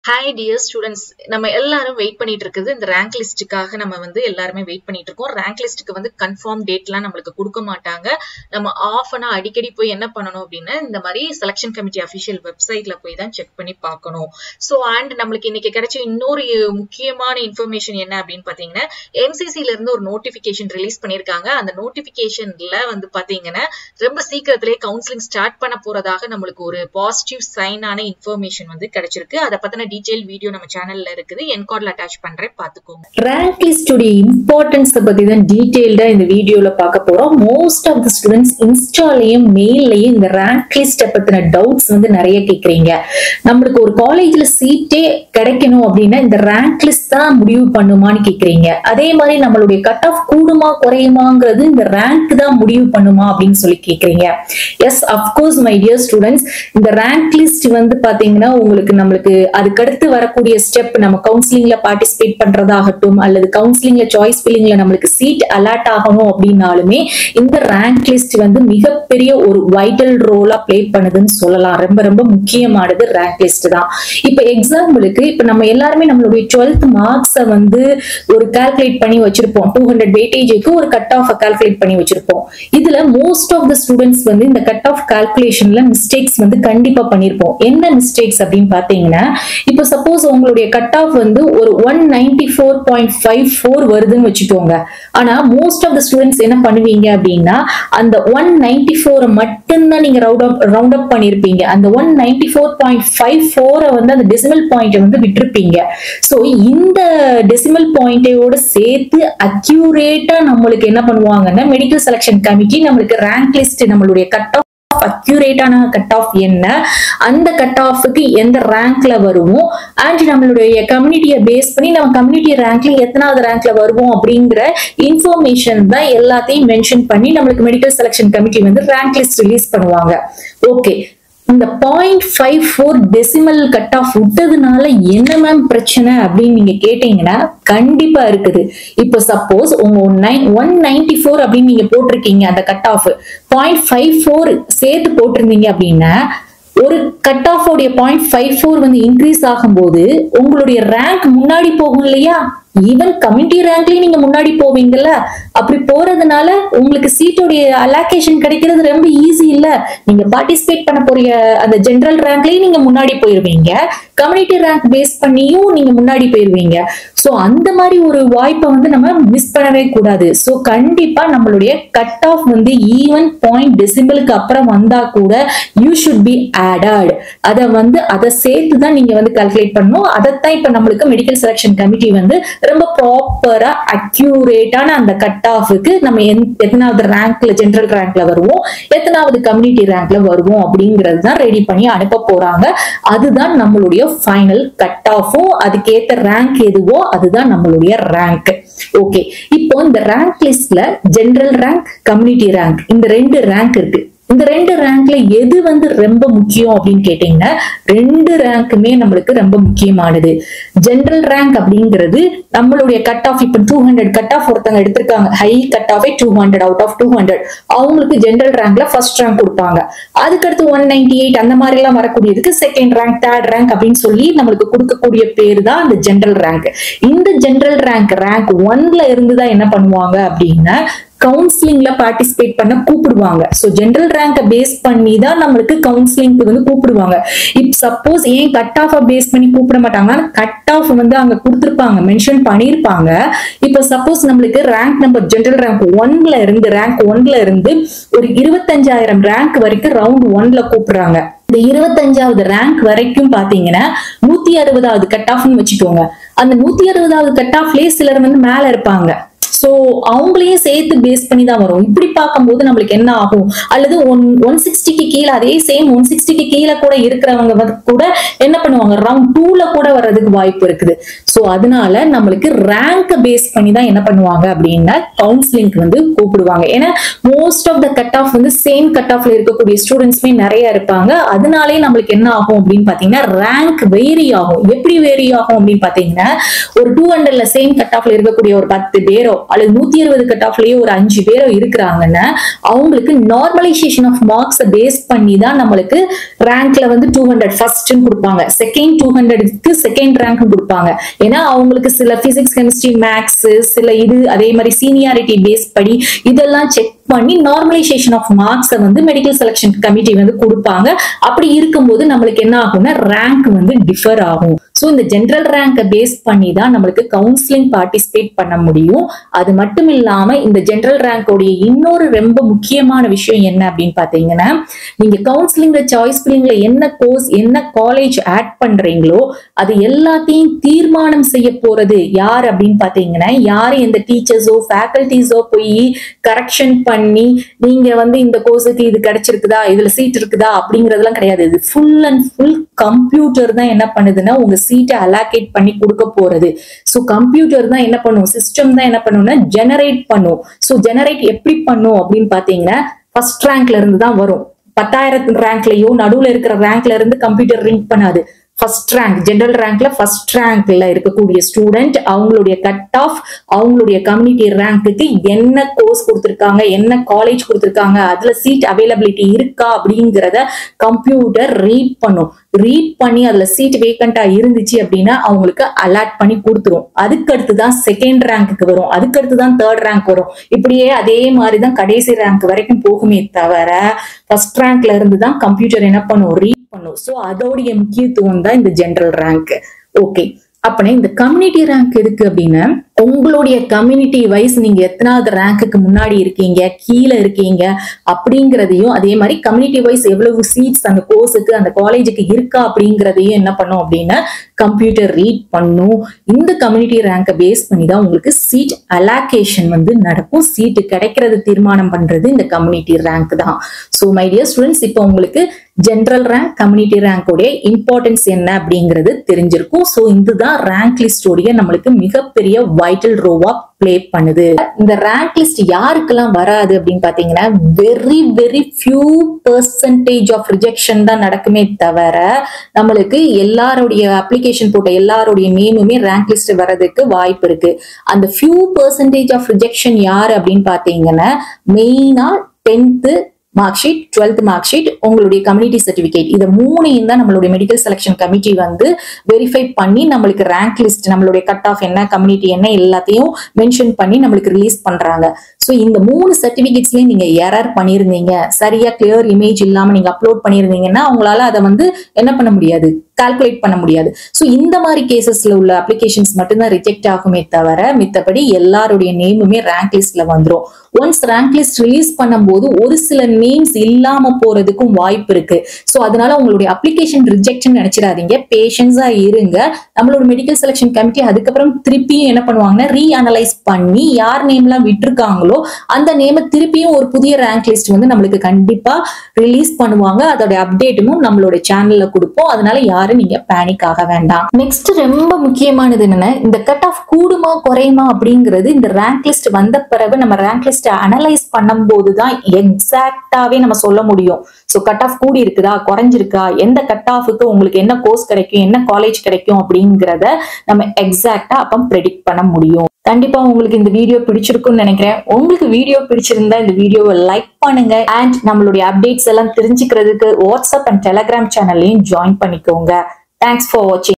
hi dear students நம்ம எல்லாரும் wait பண்ணிட்டு இருக்குது இந்த ரேங்க் லிஸ்ட்டுக்காக நம்ம வந்து எல்லாருமே வெயிட் பண்ணிட்டு இருக்கோம் ரேங்க் லிஸ்ட்டுக்கு வந்து கன்ஃபார்ம் டேட்லாம் நம்மளுக்கு கொடுக்க மாட்டாங்க நம்ம ஆஃப் அனா அடிக்கடி போய் என்ன பண்ணணும் அப்படின்னா இந்த மாதிரி செலெக்ஷன் கமிட்டி அஃபிஷியல் வெப்சைட்ல போய் தான் செக் பண்ணி பார்க்கணும் ஸோ அண்ட் நம்மளுக்கு இன்னைக்கு கிடைச்ச இன்னொரு முக்கியமான இன்ஃபர்மேஷன் என்ன அப்படின்னு பார்த்தீங்கன்னா எம்சிசில இருந்து ஒரு நோட்டிஃபிகேஷன் ரிலீஸ் பண்ணியிருக்காங்க அந்த நோட்டிஃபிகேஷன்ல வந்து பார்த்தீங்கன்னா ரொம்ப சீக்கிரத்திலே கவுன்சிலிங் ஸ்டார்ட் பண்ண போறதாக நம்மளுக்கு ஒரு பாசிட்டிவ் சைனான இன்ஃபர்மேஷன் வந்து கிடைச்சிருக்கு அதை பத்தின டீடைல் வீடியோ நம்ம சேனல்ல இருக்குது என்கார்ட்ல அட்டாச் பண்றேன் பாத்துக்கோங்க ரேங்க் லிஸ்டுடைய இம்பார்ட்டன்ஸ் பத்தி தான் டீடைல்டா இந்த வீடியோல பார்க்க போறோம் மோஸ்ட் ஆஃப் த ஸ்டூடெண்ட்ஸ் இன்ஸ்டாலையும் மெயிலையும் இந்த ரேங்க் லிஸ்ட பத்தின டவுட்ஸ் வந்து நிறைய கேக்குறீங்க நம்மளுக்கு ஒரு காலேஜ்ல சீட்டே கிடைக்கணும் அப்படின்னா இந்த ரேங்க் லிஸ்ட் தான் முடிவு பண்ணுமான்னு கேக்குறீங்க அதே மாதிரி நம்மளுடைய கட் ஆஃப் கூடுமா குறையுமாங்கிறது இந்த ரேங்க் தான் முடிவு பண்ணுமா அப்படின்னு சொல்லி கேக்குறீங்க yes of course my dear students இந்த ரேங்க் லிஸ்ட் வந்து பாத்தீங்கன்னா உங்களுக்கு நம்மளுக்கு அதுக்கடுத்து வரக்கூடிய ஸ்டெப் நம்ம கவுன்சிலிங்ல பார்ட்டிசிபேட் பண்றதாகட்டும் அல்லது கவுன்சிலிங்ல சாய்ஸ் ஃபில்லிங்ல நம்மளுக்கு சீட் அலாட் ஆகணும் அப்படின்னாலுமே இந்த ரேங்க் லிஸ்ட் வந்து மிகப்பெரிய ஒரு வைட்டல் ரோலா பிளே பண்ணுதுன்னு சொல்லலாம் ரொம்ப ரொம்ப முக்கியமானது ரேங்க் லிஸ்ட் தான் இப்ப எக்ஸாம்பிளுக்கு இப்ப நம்ம எல்லாருமே நம்மளுடைய டுவெல்த் மார்க்ஸை வந்து ஒரு கால்குலேட் பண்ணி வச்சிருப்போம் டூ ஹண்ட்ரட் வெயிட்டேஜுக்கு ஒரு கட் ஆஃப் கால்குலேட் பண்ணி வச்சிருப்போம் இதுல மோஸ்ட் ஆஃப் த ஸ்டூடெண்ட்ஸ் வந்து இந்த கட் ஆஃப் கால்குலேஷன்ல மிஸ்டேக்ஸ் வந்து கண்டிப்பா பண்ணிருப்போம் என்ன மிஸ்டேக்ஸ் அப்படின்னு பாத்தீங்கன்னா இப்போ சப்போஸ் உங்களுடைய கட் ஆஃப் வந்து ஒரு one ninety four point five four வருதுன்னு வச்சுக்கோங்க ஆனா மோஸ்ட் ஆஃப் த ஸ்டூடெண்ட்ஸ் என்ன பண்ணுவீங்க அப்படின்னா அந்த ஒன் நைன்டி ஃபோரை மட்டும்தான் நீங்க ரவுண்ட் அப் ரவுண்ட் அப் பண்ணிருப்பீங்க அந்த one ninety four point five ஃபோரை வந்து அந்த டெசிமல் பாயிண்ட்டை வந்து விட்டுருப்பீங்க ஸோ இந்த டெசிமல் பாயிண்டையோட சேர்த்து அக்யூரேட்டா நம்மளுக்கு என்ன பண்ணுவாங்கன்னா மெடிக்கல் செலெக்ஷன் கமிட்டி நம்மளுக்கு ரேங்க் லிஸ்ட் நம்மளுடைய கட் ஆஃப் அக்யூரேட்டான கட் ஆஃப் என்ன அந்த கட் ஆஃபுக்கு எந்த ரேங்க்ல வருவோம் அண்ட் நம்மளுடைய கம்யூனிட்டியை பேஸ் பண்ணி நம்ம கம்யூனிட்டி ரேங்க்ல எத்தனாவது ரேங்க்ல வருவோம் அப்படிங்கிற இன்ஃபர்மேஷன் தான் எல்லாத்தையும் மென்ஷன் பண்ணி நம்மளுக்கு மெடிக்கல் செலெக்ஷன் கமிட்டி வந்து ரேங்க் லிஸ்ட் ரிலீஸ் பண்ணுவாங்க ஓகே இந்த point five four decimal cut off விட்டதுனால என்ன மேம் பிரச்சனை அப்படின்னு நீங்க கேட்டீங்கன்னா கண்டிப்பா இருக்குது இப்போ சப்போஸ் உங்க நைன் ஒன் நைன்டி ஃபோர் அப்படின்னு நீங்க போட்டிருக்கீங்க அந்த cut off point five four சேர்த்து போட்டிருந்தீங்க அப்படின்னா ஒரு கட் ஆஃப் உடைய பாயிண்ட் ஃபைவ் ஃபோர் வந்து இன்க்ரீஸ் ஆகும்போது உங்களுடைய ரேங்க் முன்னாடி போகும் இல்லையா ஈவன் கம்யூனிட்டி ரேங்க்லயும் நீங்க முன்னாடி போவீங்கல்ல அப்படி போறதுனால உங்களுக்கு சீட்டோடைய அலாகேஷன் கிடைக்கிறது ரொம்ப ஈஸி இல்ல நீங்க பார்ட்டிசிபேட் பண்ண போறிய அந்த ஜெனரல் ரேங்க்லயும் நீங்க முன்னாடி போயிருவீங்க கம்யூனிட்டி ரேங்க் பேஸ் பண்ணியும் நீங்க முன்னாடி போயிருவீங்க சோ அந்த மாதிரி ஒரு வாய்ப்பை வந்து நம்ம மிஸ் பண்ணவே கூடாது சோ கண்டிப்பா நம்மளுடைய கட் ஆஃப் வந்து ஈவன் பாயிண்ட் டெசிபிளுக்கு அப்புறம் வந்தா கூட யூ ஷுட் பி ஆடட் அதை வந்து அதை சேர்த்து தான் நீங்க வந்து கால்குலேட் பண்ணணும் அதைத்தான் இப்ப நம்மளுக்கு மெடிக்கல் செலெக்ஷன் கமிட்டி வந்து ரொம்ப ப்ராப்பரா அக்யூரேட்டான அந்த கட் ஆஃபுக்கு நம்ம எத்தனாவது ரேங்க்ல ஜெனரல் ரேங்க்ல வருவோம் எத்தனாவது கம்யூனிட்டி ரேங்க்ல வருவோம் அப்படிங்கிறது தான் ரெடி பண்ணி அனுப்ப போறாங்க அதுதான் நம்மளுடைய ஃபைனல் கட் ஆஃபும் அதுக்கேத்த ரேங்க் எதுவோ அதுதான் நம்மளுடைய ரேங்க் ஓகே இப்போ இந்த ரேங்க் லிஸ்ட்ல ஜெனரல் ரேங்க் கம்யூனிட்டி ரேங்க் இந்த ரெண்டு ரேங்க் இருக்கு இந்த ரெண்டு ரேங்க்ல எது வந்து ரொம்ப முக்கியம் அப்படின்னு கேட்டீங்கன்னா ரெண்டு ரேங்க்குமே நம்மளுக்கு ரொம்ப முக்கியமானது ஜெனரல் ரேங்க் அப்படிங்கிறது நம்மளுடைய கட் ஆஃப் இப்ப டூ ஹண்ட்ரட் கட் ஆஃப் ஒருத்தவங்க எடுத்திருக்காங்க ஹை கட் ஆஃபே two hundred out of two hundred அவங்களுக்கு ஜெனரல் ரேங்க்ல ஃபர்ஸ்ட் ரேங்க் கொடுப்பாங்க அதுக்கடுத்து ஒன் நைன்டி எயிட் அந்த மாதிரி எல்லாம் வரக்கூடியதுக்கு செகண்ட் ரேங்க் தேர்ட் ரேங்க் அப்படின்னு சொல்லி நம்மளுக்கு கொடுக்கக்கூடிய பேர் தான் அந்த ஜெனரல் ரேங்க் இந்த ஜெனரல் ரேங்க் ரேங்க் ஒன்ல இருந்து தான் என்ன பண்ணுவாங்க அப்படின்னா கவுன்சிலிங்ல பார்ட்டிசிபேட் பண்ண கூப்பிடுவாங்க ஸோ ஜென்ரல் ரேங்கை பேஸ் பண்ணி தான் நம்மளுக்கு கவுன்சிலிங்க்கு வந்து கூப்பிடுவாங்க இப் சப்போஸ் ஏன் கட் ஆஃப் பேஸ் பண்ணி கூப்பிட மாட்டாங்கன்னா கட் ஆஃப் வந்து அங்க கொடுத்துருப்பாங்க மென்ஷன் பண்ணியிருப்பாங்க இப்போ சப்போஸ் நம்மளுக்கு ரேங்க் நம்பர் ஜென்ரல் ரேங்க் ஒன்ல இருந்து ரேங்க் ஒன்ல இருந்து ஒரு இருபத்தஞ்சாயிரம் ரேங்க் வரைக்கும் ரவுண்ட் ஒன்ல கூப்பிடுறாங்க இந்த இருபத்தஞ்சாவது ரேங்க் வரைக்கும் பாத்தீங்கன்னா நூத்தி அறுபதாவது கட் ஆஃப்னு வச்சுக்கோங்க அந்த நூத்தி அறுபதாவது கட் ஆஃப்லயே சிலர் வந்து மேல இருப்பாங்க சோ அவங்களையும் சேர்த்து பேஸ் பண்ணி தான் வரும் இப்படி பார்க்கும்போது நம்மளுக்கு என்ன ஆகும் அல்லது ஒன் ஒன் சிக்ஸ்டிக்கு கீழே அதே சேம் ஒன் சிக்ஸ்டிக்கு கீழே கூட இருக்கிறவங்க வந்து கூட என்ன பண்ணுவாங்க ரவுண்ட் டூல கூட வர்றதுக்கு வாய்ப்பு இருக்குது சோ அதனால நம்மளுக்கு ரேங்க் பேஸ் பண்ணி தான் என்ன பண்ணுவாங்க அப்படின்னா கவுன்சிலிங்க்கு வந்து கூப்பிடுவாங்க ஏன்னா most of the cut off வந்து சேம் கட் ஆஃப்ல இருக்கக்கூடிய ஸ்டூடெண்ட்ஸ்மே நிறைய இருப்பாங்க அதனாலே நம்மளுக்கு என்ன ஆகும் அப்படின்னு பாத்தீங்கன்னா ரேங்க் வேரி ஆகும் எப்படி வேரி ஆகும் அப்படின்னு பாத்தீங்கன்னா ஒரு டூ ஹண்ட்ரட்ல சேம் கட் ஆஃப்ல இருக்கக்கூடிய ஒரு பத்து பேரோ அல்லது நூத்தி இருபது கட் ஆஃப்லயோ ஒரு அஞ்சு பேரோ இருக்கிறாங்கன்னா அவங்களுக்கு நார்மலைசேஷன் ஆஃப் மார்க்ஸை பேஸ் பண்ணி தான் நம்மளுக்கு ரேங்க்ல வந்து டூ ஹண்ட்ரட் ஃபர்ஸ்ட்னு கொடுப்பாங்க செகண்ட் டூ ஹண்ட்ரட்க்கு செகண்ட் ரேங்க் கொடுப்பாங்க ஏன்னா அவங்களுக்கு சில பிசிக்ஸ் கெமிஸ்ட்ரி மேக்ஸ் சில இது அதே மாதிரி சீனியாரிட்டி பேஸ் படி இதெல்லாம் செக் பண்ணி நார்மலைசேஷன் ஆஃப் மார்க்ஸை வந்து மெடிக்கல் செலெக்ஷன் கமிட்டி வந்து கொடுப்பாங்க அப்படி இருக்கும்போது நம்மளுக்கு என்ன ஆகும்னா ரேங்க் வந்து டிஃபர் ஆகும் ஸோ இந்த ஜென்ரல் ரேங்கை பேஸ் பண்ணி தான் நம்மளுக்கு கவுன்சிலிங் பார்ட்டிசிபேட் பண்ண முடியும் அது மட்டும் இல்லாம இந்த ஜென்ரல் ரேங்கோடைய இன்னொரு ரொம்ப முக்கியமான விஷயம் என்ன அப்படின்னு பாத்தீங்கன்னா நீங்க கவுன்சிலிங்ல சாய்ஸ் ஃபில்லிங்ல என்ன கோர்ஸ் என்ன காலேஜ் ஆட் பண்றீங்களோ அது எல்லாத்தையும் தீர்மானம் செய்ய போறது யார் அப்படின்னு பாத்தீங்கன்னா யாரு எந்த டீச்சர்ஸோ ஃபேக்கல்டிஸோ போய் கரெக்ஷன் பண்ணி நீங்க வந்து இந்த கோர்ஸுக்கு இது கிடைச்சிருக்குதா இதுல சீட் இருக்குதா அப்படிங்கறதெல்லாம் கிடையாது இது ஃபுல் அண்ட் ஃபுல் கம்ப்யூட்டர் தான் என்ன பண்ணுதுன்னா உங்க சீட்டை அலாகேட் பண்ணி கொடுக்க போறது ஸோ கம்ப்யூட்டர் தான் என்ன பண்ணும் சிஸ்டம் தான் என்ன பண்ணும்னா ஜெனரேட் பண்ணும் ஸோ ஜெனரேட் எப்படி பண்ணும் அப்படின்னு பாத்தீங்கன்னா ஃபர்ஸ்ட் ரேங்க்ல இருந்து தான் வரும் பத்தாயிரத்து ரேங்க்லயோ நடுவுல இருக்கிற ரேங்க்ல இருந்து கம்ப்யூட்டர் ரிங்க் பண்ணாது ஃபர்ஸ்ட் ரேங்க் ஜெனரல் ரேங்க்ல ஃபர்ஸ்ட் ரேங்க்ல இருக்கக்கூடிய ஸ்டூடெண்ட் அவங்களுடைய கட் ஆஃப் அவங்களுடைய கம்யூனிட்டி ரேங்க்குக்கு என்ன கோர்ஸ் கொடுத்துருக்காங்க என்ன காலேஜ் கொடுத்துருக்காங்க அதுல சீட் அவைலபிலிட்டி இருக்கா அப்படிங்கிறத கம்ப்யூட்டர் ரீட் பண்ணும் ரீட் பண்ணி அதுல சீட் வேக்கண்டா இருந்துச்சு அப்படின்னா அவங்களுக்கு அலாட் பண்ணி கொடுத்துரும் அதுக்கடுத்து தான் செகண்ட் ரேங்க்குக்கு வரும் அதுக்கடுத்து தான் தேர்ட் ரேங்க் வரும் இப்படியே அதே மாதிரி தான் கடைசி ரேங்க் வரைக்கும் போகுமே தவிர ஃபர்ஸ்ட் ரேங்க்ல இருந்து தான் கம்ப்யூட்டர் என்ன பண்ணும் ரீட் பண்ணும் ஸோ அதோடைய முக்கியத்துவம் தான் இந்த ஜென்ரல் ரேங்க் ஓகே அப்படின்னா இந்த கம்யூனிட்டி ரேங்க் எதுக்கு அப்படின்னா உங்களுடைய கம்யூனிட்டி வைஸ் நீங்க எத்தனாவது ரேங்க்குக்கு முன்னாடி இருக்கீங்க கீழே இருக்கீங்க அப்படிங்கிறதையும் அதே மாதிரி கம்யூனிட்டி வைஸ் எவ்வளவு சீட்ஸ் அந்த கோர்ஸுக்கு அந்த காலேஜுக்கு இருக்கா அப்படிங்கிறதையும் என்ன பண்ணும் அப்படின்னா கம்ப்யூட்டர் ரீட் பண்ணும் இந்த கம்யூனிட்டி ரேங்கை பேஸ் பண்ணி தான் உங்களுக்கு சீட் அலாகேஷன் வந்து நடக்கும் சீட்டு கிடைக்கிறது தீர்மானம் பண்றது இந்த கம்யூனிட்டி ரேங்க் தான் ஸோ மை டியர் ஸ்டூடெண்ட்ஸ் இப்போ உங்களுக்கு ஜென்ரல் ரேங்க் கம்யூனிட்டி ரேங்கோடைய இம்பார்ட்டன்ஸ் என்ன அப்படிங்கிறது தெரிஞ்சிருக்கும் ஸோ இதுதான் ரேங்க் லிஸ்டோடைய நம்மளுக்கு மிகப்பெரிய வைட்டல் ரோவா பிளே பண்ணுது இந்த ரேங்க் லிஸ்ட் யாருக்கெல்லாம் வராது அப்படின்னு பாத்தீங்கன்னா very very few percentage of rejection தான் நடக்குமே தவிர நம்மளுக்கு எல்லாருடைய அப்ளிகேஷன் போட்ட எல்லாருடைய நேமுமே ரேங்க் லிஸ்ட் வர்றதுக்கு வாய்ப்பு இருக்கு அந்த ஃபியூ பெர்சன்டேஜ் ஆஃப் ரிஜெக்ஷன் யாரு அப்படின்னு பாத்தீங்கன்னா மெயினா tenth mark sheet twelfth mark sheet உங்களுடைய கம்யூனிட்டி சர்டிபிகேட் இதை மூணையும் தான் நம்மளுடைய மெடிக்கல் செலெக்ஷன் கமிட்டி வந்து வெரிஃபை பண்ணி நம்மளுக்கு ரேங்க் லிஸ்ட் நம்மளுடைய கட் ஆஃப் என்ன கம்யூனிட்டி என்ன எல்லாத்தையும் மென்ஷன் பண்ணி நம்மளுக்கு ரிலீஸ் பண்றாங்க ஸோ இந்த மூணு சர்டிபிகேட்ஸ்லயும் நீங்க எரர் பண்ணியிருந்தீங்க சரியா கிளியர் இமேஜ் இல்லாம நீங்க அப்லோட் பண்ணியிருந்தீங்கன்னா அவங்களால அதை வந்து என்ன பண்ண முடியாது கால்குலேட் பண்ண முடியாது ஸோ இந்த மாதிரி கேசஸ்ல உள்ள அப்ளிகேஷன்ஸ் மட்டும்தான் ரிஜெக்ட் ஆகுமே தவிர மித்தபடி எல்லாருடைய நேமுமே ரேங்க் லிஸ்ட்ல வந்துரும் ஒன்ஸ் ரேங்க் லிஸ்ட் ரிலீஸ் பண்ணும்போது ஒரு சில நேம்ஸ் இல்லாம போறதுக்கும் வாய்ப்பு இருக்கு ஸோ அதனால உங்களுடைய அப்ளிகேஷன் ரிஜெக்ஷன் நினைச்சிடாதீங்க பேஷன்ஸா இருங்க நம்மளோட மெடிக்கல் செலெக்ஷன் கமிட்டி அதுக்கப்புறம் திருப்பியும் என்ன பண்ணுவாங்கன்னா ரீ அனலைஸ் பண்ணி யார் நேம்லாம் விட்டுருக்காங்களோ அந்த நேம திருப்பியும் ஒரு புதிய ரேங்க் லிஸ்ட் வந்து நம்மளுக்கு கண்டிப்பா ரிலீஸ் பண்ணுவாங்க அதோட அப்டேட்டும் நம்மளோட சேனல்ல கொடுப்போம் அதனால யாரும் நீங்க பேனிக் ஆக வேண்டாம் நெக்ஸ்ட் ரொம்ப முக்கியமானது என்னன்னா இந்த கட் ஆஃப் கூடுமா குறையுமா அப்படிங்கிறது இந்த ரேங்க் லிஸ்ட் வந்த பிறகு நம்ம ரேங்க் லிஸ்ட் அனலைஸ் பண்ணும்போது தான் எக்ஸாக்டாவே நம்ம சொல்ல முடியும் ஸோ கட் ஆஃப் கூடி இருக்குதா குறைஞ்சிருக்கா எந்த கட் ஆஃபுக்கு உங்களுக்கு என்ன கோர்ஸ் கிடைக்கும் என்ன காலேஜ் கிடைக்கும் அப்படிங்கிறத நம்ம எக்ஸாக்டா அப்போ ப்ரெடிக்ட் பண்ண முடியும் கண்டிப்பா உங்களுக்கு இந்த வீடியோ பிடிச்சிருக்கும்னு நினைக்கிறேன் உங்களுக்கு வீடியோ பிடிச்சிருந்தா இந்த வீடியோவை லைக் பண்ணுங்க அண்ட் நம்மளுடைய அப்டேட்ஸ் எல்லாம் தெரிஞ்சுக்கிறதுக்கு வாட்ஸ்அப் அண்ட் டெலகிராம் சேனல்லையும் ஜாயின் பண்ணிக்கோங்க தேங்க்ஸ் ஃபார் வாட்சிங்